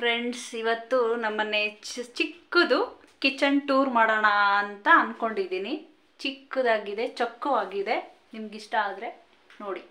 friends ಇವತ್ತು ನಮ್ಮನೆ ಚಿ- ಚಿಕ್ಕದು ಕಿಚನ್ ಟೂರ್ ಮಾಡೋಣ ಅಂತ ಅಂದ್ಕೊಂಡಿದ್ದೀನಿ ಚಿಕ್ಕದಾಗಿದೆ ಚೊಕ್ಕವಾಗಿದೆ ನಿಮ್ಗೆ ಇಷ್ಟ ಆದರೆ ನೋಡಿ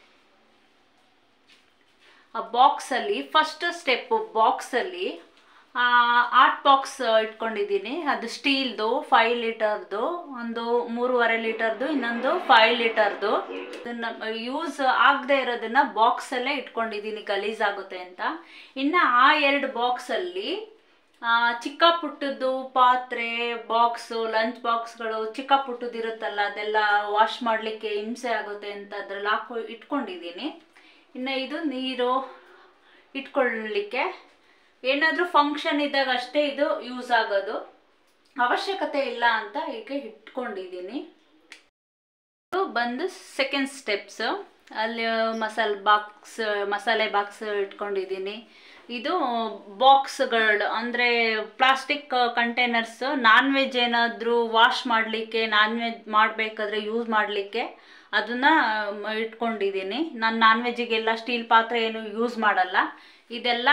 ಆ ಬಾಕ್ಸಲ್ಲಿ ಫಸ್ಟ್ ಸ್ಟೆಪ್ಪು ಬಾಕ್ಸಲ್ಲಿ ಆರ್ಟ್ ಬಾಕ್ಸ್ ಇಟ್ಕೊಂಡಿದ್ದೀನಿ ಅದು ಸ್ಟೀಲ್ದು ಫೈವ್ ಲೀಟರ್ದು ಒಂದು ಮೂರುವರೆ ಲೀಟರ್ದು ಇನ್ನೊಂದು ಫೈವ್ ಲೀಟರ್ದು ಅದನ್ನ ಯೂಸ್ ಆಗದೆ ಇರೋದನ್ನ ಬಾಕ್ಸಲ್ಲೇ ಇಟ್ಕೊಂಡಿದ್ದೀನಿ ಗಲೀಜಾಗುತ್ತೆ ಅಂತ ಇನ್ನು ಆ ಎರಡು ಬಾಕ್ಸಲ್ಲಿ ಆ, ಚಿಕ್ಕ ಪುಟ್ಟದ್ದು ಪಾತ್ರೆ ಬಾಕ್ಸು ಲಂಚ್ ಬಾಕ್ಸ್ಗಳು ಚಿಕ್ಕ ಪುಟ್ಟದ್ದು ಇರುತ್ತಲ್ಲ ಅದೆಲ್ಲ ವಾಶ್ ಮಾಡಲಿಕ್ಕೆ ಹಿಂಸೆ ಆಗುತ್ತೆ ಅಂತ ಅದ್ರಲ್ಲಿ ಹಾಕೊ ಇಟ್ಕೊಂಡಿದ್ದೀನಿ ಇನ್ನು ಇದು ನೀರು ಇಟ್ಕೊಳ್ಳಲಿಕ್ಕೆ ಏನಾದರೂ ಫಂಕ್ಷನ್ ಇದ್ದಾಗ ಅಷ್ಟೇ ಇದು ಯೂಸ್ ಆಗೋದು ಅವಶ್ಯಕತೆ ಇಲ್ಲ ಅಂತ ಈಗ ಇಟ್ಕೊಂಡಿದ್ದೀನಿ ಇದು ಬಂದು ಸೆಕೆಂಡ್ ಸ್ಟೆಪ್ಸ್ ಅಲ್ಲಿ ಮಸಾಲೆ ಬಾಕ್ಸ್ ಮಸಾಲೆ ಬಾಕ್ಸ್ ಇಟ್ಕೊಂಡಿದ್ದೀನಿ ಇದು ಬಾಕ್ಸ್ಗಳು ಅಂದರೆ ಪ್ಲಾಸ್ಟಿಕ್ ಕಂಟೈನರ್ಸ್ ನಾನ್ ವೆಜ್ ಏನಾದರೂ ವಾಶ್ ಮಾಡಲಿಕ್ಕೆ ನಾನ್ ವೆಜ್ ಮಾಡಬೇಕಾದ್ರೆ ಯೂಸ್ ಮಾಡಲಿಕ್ಕೆ ಅದನ್ನು ಇಟ್ಕೊಂಡಿದ್ದೀನಿ ನಾನು ನಾನ್ ವೆಜ್ಜಿಗೆಲ್ಲ ಸ್ಟೀಲ್ ಪಾತ್ರೆ ಏನು ಯೂಸ್ ಮಾಡಲ್ಲ ಇದೆಲ್ಲ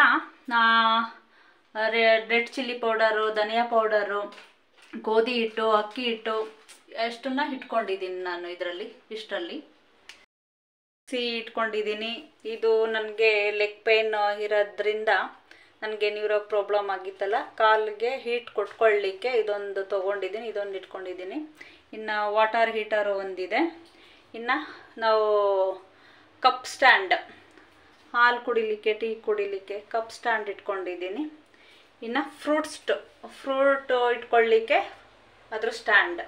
ರೆಡ್ ಚಿಲ್ಲಿ ಪೌಡರು ಧನಿಯಾ ಪೌಡರು ಗೋಧಿ ಹಿಟ್ಟು ಅಕ್ಕಿ ಹಿಟ್ಟು ಅಷ್ಟನ್ನ ಇಟ್ಕೊಂಡಿದ್ದೀನಿ ನಾನು ಇದರಲ್ಲಿ ಇಷ್ಟರಲ್ಲಿ ಸಿ ಇಟ್ಕೊಂಡಿದ್ದೀನಿ ಇದು ನನಗೆ ಲೆಗ್ ಪೇನ್ ಇರೋದ್ರಿಂದ ನನಗೆ ನ್ಯೂರೋ ಪ್ರಾಬ್ಲಮ್ ಆಗಿತ್ತಲ್ಲ ಕಾಲಿಗೆ ಹೀಟ್ ಕೊಟ್ಕೊಳ್ಳಿಕ್ಕೆ ಇದೊಂದು ತೊಗೊಂಡಿದ್ದೀನಿ ಇದೊಂದು ಇಟ್ಕೊಂಡಿದ್ದೀನಿ ಇನ್ನು ವಾಟರ್ ಹೀಟರು ಒಂದಿದೆ ಇನ್ನು ನಾವು ಕಪ್ ಸ್ಟ್ಯಾಂಡ್ ಹಾಲು ಕುಡಿಲಿಕ್ಕೆ ಟೀ ಕುಡಿಲಿಕ್ಕೆ ಕಪ್ ಸ್ಟ್ಯಾಂಡ್ ಇಟ್ಕೊಂಡಿದ್ದೀನಿ ಇನ್ನು ಫ್ರೂಟ್ಸ್ ಫ್ರೂಟ್ ಇಟ್ಕೊಳ್ಳಿಕ್ಕೆ ಅದ್ರ ಸ್ಟ್ಯಾಂಡ್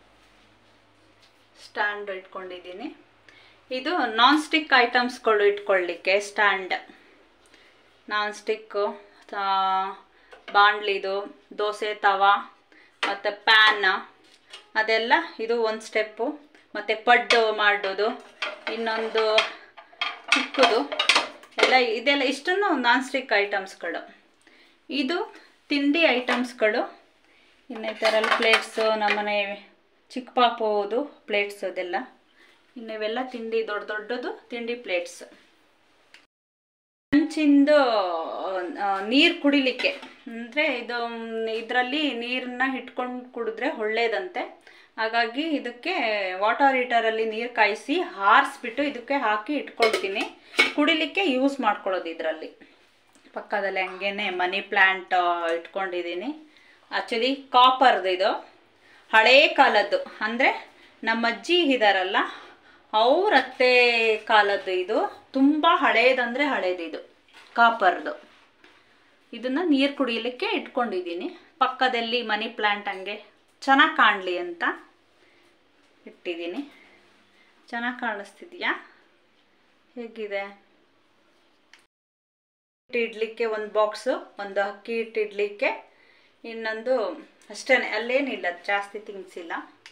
ಸ್ಟ್ಯಾಂಡ್ ಇಟ್ಕೊಂಡಿದ್ದೀನಿ ಇದು ನಾನ್ ಸ್ಟಿಕ್ ಐಟಮ್ಸ್ಗಳು ಇಟ್ಕೊಳ್ಳಿಕ್ಕೆ ಸ್ಟ್ಯಾಂಡ್ ನಾನ್ ಸ್ಟಿಕ್ಕು ಬಾಣಲಿದು ದೋಸೆ ತವ ಮತ್ತು ಪ್ಯಾನ್ ಅದೆಲ್ಲ ಇದು ಒಂದು ಸ್ಟೆಪ್ಪು ಮತ್ತು ಪಡ್ಡು ಮಾಡೋದು ಇನ್ನೊಂದು ಚಿಕ್ಕದು ಎಲ್ಲ ಇದೆಲ್ಲ ಇಷ್ಟನ್ನು ನಾನ್ ಸ್ಟಿಕ್ ಐಟಮ್ಸ್ಗಳು ಇದು ತಿಂಡಿ ಐಟಮ್ಸ್ಗಳು ಇನ್ನು ಈ ಥರ ಪ್ಲೇಟ್ಸು ನಮ್ಮನೆ ಚಿಕ್ಕ ಪಾಪುದು ಪ್ಲೇಟ್ಸ್ ಅದೆಲ್ಲ ಇನ್ನು ಇವೆಲ್ಲ ತಿಂಡಿ ದೊಡ್ಡ ದೊಡ್ಡದು ತಿಂಡಿ ಪ್ಲೇಟ್ಸ್ ಹಂಚಿಂದು ನೀರು ಕುಡಿಲಿಕ್ಕೆ ಅಂದರೆ ಇದು ಇದರಲ್ಲಿ ನೀರನ್ನ ಇಟ್ಕೊಂಡು ಕುಡಿದ್ರೆ ಒಳ್ಳೇದಂತೆ ಹಾಗಾಗಿ ಇದಕ್ಕೆ ವಾಟರ್ ಹೀಟರಲ್ಲಿ ನೀರು ಕಾಯಿಸಿ ಹಾರಿಸ್ಬಿಟ್ಟು ಇದಕ್ಕೆ ಹಾಕಿ ಇಟ್ಕೊಳ್ತೀನಿ ಕುಡಿಲಿಕ್ಕೆ ಯೂಸ್ ಮಾಡ್ಕೊಳ್ಳೋದು ಇದರಲ್ಲಿ ಪಕ್ಕದಲ್ಲಿ ಹಂಗೇನೆ ಮನಿ ಪ್ಲ್ಯಾಂಟ್ ಇಟ್ಕೊಂಡಿದ್ದೀನಿ ಆ್ಯಕ್ಚುಲಿ ಕಾಪರ್ದು ಇದು ಹಳೇ ಕಾಲದ್ದು ಅಂದರೆ ನಮ್ಮ ಅಜ್ಜಿ ಇದಾರಲ್ಲ ಅವ್ರ ಅತ್ತೆ ಕಾಲದ್ದು ಇದು ತುಂಬ ಹಳೇದಂದರೆ ಹಳೇದು ಇದು ಕಾಪರ್ದು ಇದನ್ನು ನೀರು ಕುಡಿಯಲಿಕ್ಕೆ ಇಟ್ಕೊಂಡಿದ್ದೀನಿ ಪಕ್ಕದಲ್ಲಿ ಮನಿ ಪ್ಲ್ಯಾಂಟ್ ಹಂಗೆ ಚೆನ್ನಾಗಿ ಕಾಣಲಿ ಅಂತ ಇಟ್ಟಿದ್ದೀನಿ ಚೆನ್ನಾಗಿ ಕಾಣಿಸ್ತಿದ್ಯಾ ಹೇಗಿದೆ ಹಿಟ್ಟು ಇಡ್ಲಿಕ್ಕೆ ಒಂದು ಬಾಕ್ಸು ಒಂದು ಅಕ್ಕಿ ಹಿಟ್ಟು ಇಡ್ಲಿಕ್ಕೆ ಇನ್ನೊಂದು ಅಷ್ಟೇ ಅಲ್ಲೇನಿಲ್ಲ ಜಾಸ್ತಿ ಥಿಂಗ್ಸ್ ಇಲ್ಲ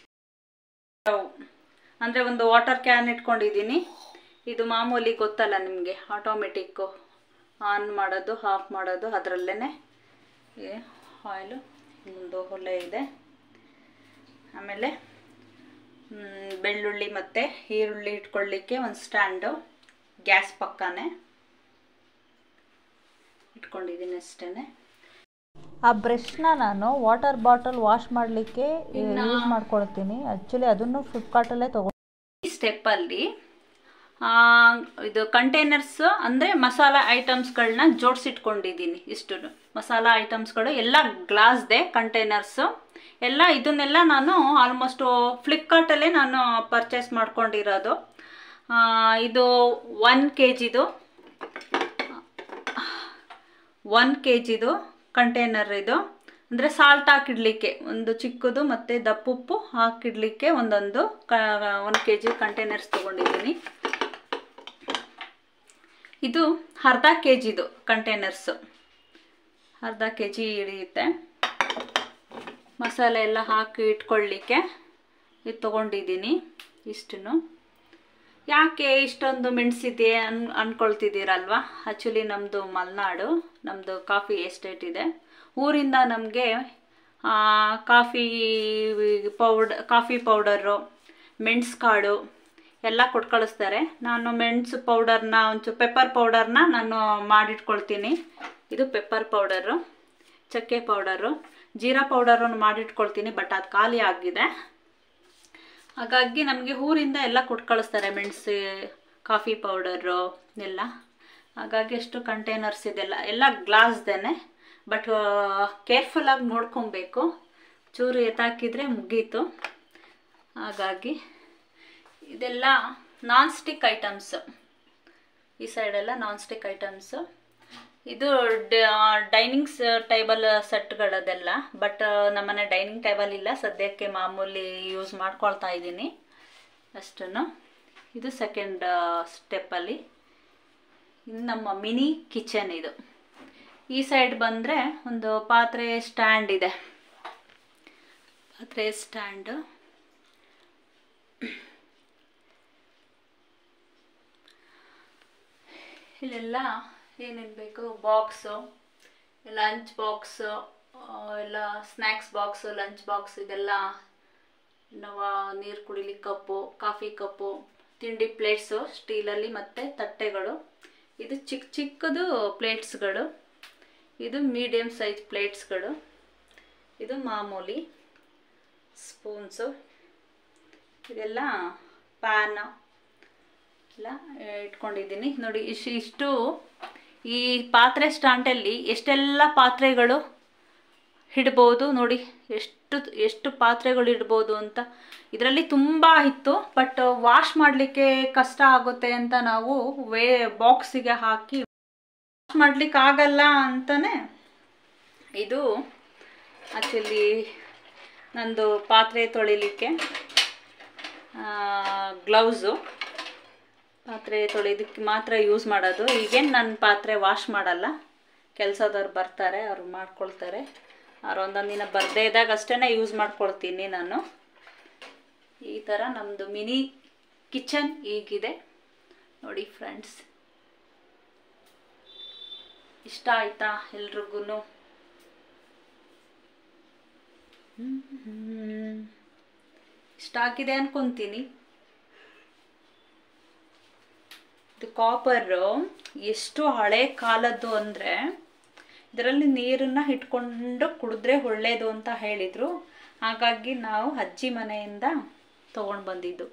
ಅಂದರೆ ಒಂದು ವಾಟರ್ ಕ್ಯಾನ್ ಇಟ್ಕೊಂಡಿದ್ದೀನಿ ಇದು ಮಾಮೂಲಿ ಗೊತ್ತಲ್ಲ ನಿಮಗೆ ಆಟೋಮೆಟಿಕ್ಕು ಆನ್ ಮಾಡೋದು ಆಫ್ ಮಾಡೋದು ಅದರಲ್ಲೇ ಆಯಿಲು ಒಂದು ಒಲೆ ಇದೆ ಆಮೇಲೆ ಮ್, ಬೆಳ್ಳುಳ್ಳಿ ಮತ್ತು ಈರುಳ್ಳಿ ಇಟ್ಕೊಳ್ಳಿಕ್ಕೆ ಒಂದು ಸ್ಟ್ಯಾಂಡು ಗ್ಯಾಸ್ ಪಕ್ಕನೇ ಇಟ್ಕೊಂಡಿದ್ದೀನಿ ಅಷ್ಟೇ ಆ ಬ್ರಷ್ನ ನಾನು ವಾಟರ್ ಬಾಟಲ್ ವಾಶ್ ಮಾಡಲಿಕ್ಕೆ ಯೂಸ್ ಮಾಡ್ಕೊಳ್ತೀನಿ ಆ್ಯಕ್ಚುಲಿ ಅದನ್ನು ಫ್ಲಿಪ್ಕಾರ್ಟಲ್ಲೇ ತಗೊ ಈ ಸ್ಟೆಪ್ಪಲ್ಲಿ ಇದು ಕಂಟೈನರ್ಸ್ ಅಂದರೆ ಮಸಾಲ ಐಟಮ್ಸ್ಗಳನ್ನ ಜೋಡಿಸಿಟ್ಕೊಂಡಿದ್ದೀನಿ ಇಷ್ಟು ಮಸಾಲ ಐಟಮ್ಸ್ಗಳು ಎಲ್ಲ ಗ್ಲಾಸ್ದೆ ಕಂಟೈನರ್ಸು ಎಲ್ಲ ಇದನ್ನೆಲ್ಲ ನಾನು ಆಲ್ಮೋಸ್ಟು ಫ್ಲಿಪ್ಕಾರ್ಟಲ್ಲೇ ನಾನು ಪರ್ಚೇಸ್ ಮಾಡ್ಕೊಂಡಿರೋದು ಆ, ಇದು ಒನ್ ಕೆ ಜಿದು ಒನ್ ಕೆ ಜಿದು ಕಂಟೈನರ್ ಇದು ಅಂದರೆ ಸಾಲ್ಟ್ ಹಾಕಿಡ್ಲಿಕ್ಕೆ ಒಂದು ಚಿಕ್ಕದು ಮತ್ತು ದಪ್ಪುಪ್ಪು ಹಾಕಿಡ್ಲಿಕ್ಕೆ ಒಂದೊಂದು ಕ ಒಂದು ಕೆ ಜಿ ಕಂಟೈನರ್ಸ್ ತೊಗೊಂಡಿದ್ದೀನಿ ಇದು ಅರ್ಧ ಕೆ ಜಿದು ಕಂಟೈನರ್ಸು ಅರ್ಧ ಕೆ ಜಿ ಹಿಡಿಯುತ್ತೆ ಮಸಾಲೆ ಎಲ್ಲ ಹಾಕಿ ಇಟ್ಕೊಳ್ಳಿಕ್ಕೆ ಇದು ತೊಗೊಂಡಿದ್ದೀನಿ ಇಷ್ಟನ್ನು ಯಾಕೆ ಇಷ್ಟೊಂದು ಮೆಣಸಿದೆ ಅನ್ ಅನ್ಕೊಳ್ತಿದ್ದೀರಲ್ವಾ ಆ್ಯಕ್ಚುಲಿ ನಮ್ಮದು ಮಲೆನಾಡು ನಮ್ಮದು ಕಾಫಿ ಎಸ್ಟೇಟ್ ಇದೆ ಊರಿಂದ ನಮಗೆ ಕಾಫಿ ಪೌಡ್ ಕಾಫಿ ಪೌಡರು ಮೆಣಸು ಕಾಳು ಎಲ್ಲ ಕೊಟ್ಟು ಕಳಿಸ್ತಾರೆ ನಾನು ಮೆಣಸು ಪೌಡರ್ನ ಒಂಚೂರು ಪೆಪ್ಪರ್ ಪೌಡರ್ನ ನಾನು ಮಾಡಿಟ್ಕೊಳ್ತೀನಿ ಇದು ಪೆಪ್ಪರ್ ಪೌಡರು ಚಕ್ಕೆ ಪೌಡರು ಜೀರಾ ಪೌಡರನ್ನು ಮಾಡಿಟ್ಕೊಳ್ತೀನಿ ಬಟ್ ಅದು ಖಾಲಿ ಆಗಿದೆ ಹಾಗಾಗಿ ನಮಗೆ ಊರಿಂದ ಎಲ್ಲ ಕೊಟ್ಟು ಕಳಿಸ್ತಾರೆ ಮೆಣಸು ಕಾಫಿ ಪೌಡರು ಎಲ್ಲ ಹಾಗಾಗಿ ಎಷ್ಟು ಕಂಟೈನರ್ಸ್ ಇದೆಲ್ಲ ಎಲ್ಲ ಗ್ಲಾಸ್ದೇನೆ ಬಟ್ ಕೇರ್ಫುಲ್ಲಾಗಿ ನೋಡ್ಕೊಬೇಕು ಚೂರು ಎತ್ತಾಕಿದ್ರೆ ಮುಗೀತು ಹಾಗಾಗಿ ಇದೆಲ್ಲ ನಾನ್ ಸ್ಟಿಕ್ ಐಟಮ್ಸು ಈ ಸೈಡೆಲ್ಲ ನಾನ್ ಸ್ಟಿಕ್ ಐಟಮ್ಸು ಇದು ಡೈನಿಂಗ್ ಟೇಬಲ್ ಸೆಟ್ಗಳದೆಲ್ಲ ಬಟ್ ನಮ್ಮನೆ ಡೈನಿಂಗ್ ಟೇಬಲ್ ಇಲ್ಲ ಸದ್ಯಕ್ಕೆ ಮಾಮೂಲಿ ಯೂಸ್ ಮಾಡ್ಕೊಳ್ತಾ ಇದ್ದೀನಿ ಅಷ್ಟನ್ನು ಇದು ಸೆಕೆಂಡ್ ಸ್ಟೆಪ್ಪಲ್ಲಿ ಇನ್ನು ನಮ್ಮ ಮಿನಿ ಕಿಚನ್ ಇದು ಈ ಸೈಡ್ ಬಂದರೆ ಒಂದು ಪಾತ್ರೆ ಸ್ಟ್ಯಾಂಡ್ ಇದೆ ಪಾತ್ರೆ ಸ್ಟ್ಯಾಂಡು ಇಲ್ಲೆಲ್ಲ ಏನೇನು ಬೇಕು ಬಾಕ್ಸು ಲಂಚ್ ಬಾಕ್ಸು ಎಲ್ಲ ಸ್ನ್ಯಾಕ್ಸ್ ಬಾಕ್ಸು ಲಂಚ್ ಬಾಕ್ಸ್ ಇದೆಲ್ಲ ನಾವು ನೀರು ಕುಡಿಲಿಕ್ಕೆ ಕಪ್ಪು ಕಾಫಿ ಕಪ್ಪು ತಿಂಡಿ ಪ್ಲೇಟ್ಸು ಸ್ಟೀಲಲ್ಲಿ ಮತ್ತು ತಟ್ಟೆಗಳು ಇದು ಚಿಕ್ಕ ಚಿಕ್ಕದು ಪ್ಲೇಟ್ಸ್ಗಳು ಇದು ಮೀಡಿಯಮ್ ಸೈಜ್ ಪ್ಲೇಟ್ಸ್ಗಳು ಇದು ಮಾಮೂಲಿ ಸ್ಪೂನ್ಸು ಇದೆಲ್ಲ ಪ್ಯಾನ್ ಎಲ್ಲ ಇಟ್ಕೊಂಡಿದ್ದೀನಿ ನೋಡಿ ಇಷ್ಟು ಇಷ್ಟು ಈ ಪಾತ್ರೆ ಸ್ಟ್ಯಾಂಡಲ್ಲಿ ಎಷ್ಟೆಲ್ಲ ಪಾತ್ರೆಗಳು ಇಡ್ಬೋದು ನೋಡಿ ಎಷ್ಟು ಎಷ್ಟು ಪಾತ್ರೆಗಳು ಇಡ್ಬೋದು ಅಂತ ಇದರಲ್ಲಿ ತುಂಬ ಇತ್ತು ಬಟ್ ವಾಶ್ ಮಾಡಲಿಕ್ಕೆ ಕಷ್ಟ ಆಗುತ್ತೆ ಅಂತ ನಾವು ವೇ ಬಾಕ್ಸಿಗೆ ಹಾಕಿ ವಾಶ್ ಮಾಡಲಿಕ್ಕೆ ಆಗಲ್ಲ ಅಂತಲೇ ಇದು ಆ್ಯಕ್ಚುಲಿ ನಂದು ಪಾತ್ರೆ ತೊಳಿಲಿಕ್ಕೆ ಗ್ಲೌಸು ಪಾತ್ರೆ ತೊಳೆಯೋದಕ್ಕೆ ಮಾತ್ರ ಯೂಸ್ ಮಾಡೋದು ಈಗೇನು ನನ್ನ ಪಾತ್ರೆ ವಾಶ್ ಮಾಡಲ್ಲ ಕೆಲಸದವ್ರು ಬರ್ತಾರೆ ಅವ್ರು ಮಾಡ್ಕೊಳ್ತಾರೆ ಅವ್ರು ಒಂದೊಂದು ದಿನ ಬರದೇ ಇದ್ದಾಗ ಅಷ್ಟೇ ಯೂಸ್ ಮಾಡ್ಕೊಳ್ತೀನಿ ನಾನು ಈ ಥರ ನಮ್ಮದು ಮಿನಿ ಕಿಚನ್ ಈಗಿದೆ ನೋಡಿ ಫ್ರೆಂಡ್ಸ್ ಇಷ್ಟ ಆಯ್ತಾ ಎಲ್ರಿಗೂ ಇಷ್ಟ ಆಗಿದೆ ಅನ್ಕೊಂತೀನಿ ಇದು ಕಾಪರು ಎಷ್ಟು ಹಳೆ ಕಾಲದ್ದು ಅಂದರೆ ಇದರಲ್ಲಿ ನೀರನ್ನು ಇಟ್ಕೊಂಡು ಕುಡಿದ್ರೆ ಒಳ್ಳೆಯದು ಅಂತ ಹೇಳಿದರು ಹಾಗಾಗಿ ನಾವು ಅಜ್ಜಿ ಮನೆಯಿಂದ ತೊಗೊಂಡು ಬಂದಿದ್ದು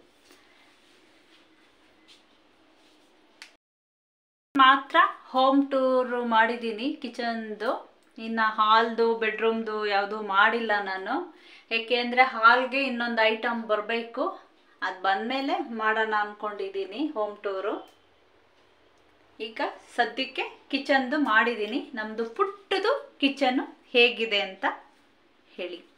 ಮಾತ್ರ ಹೋಮ್ ಟೂರ್ ಮಾಡಿದ್ದೀನಿ ಕಿಚನ್ದು ಇನ್ನು ಹಾಲ್ದು ಬೆಡ್ರೂಮ್ದು ಯಾವುದು ಮಾಡಿಲ್ಲ ನಾನು ಏಕೆಂದರೆ ಹಾಲ್ಗೆ ಇನ್ನೊಂದು ಐಟಮ್ ಬರಬೇಕು ಅದು ಬಂದಮೇಲೆ ಮಾಡೋಣ ಅಂದ್ಕೊಂಡಿದ್ದೀನಿ ಹೋಮ್ ಟೂರು ಈಗ ಸದ್ಯಕ್ಕೆ ಕಿಚನ್ದು ಮಾಡಿದ್ದೀನಿ ನಮ್ಮದು ಪುಟ್ಟದು ಕಿಚನ್ನು ಹೇಗಿದೆ ಅಂತ ಹೇಳಿ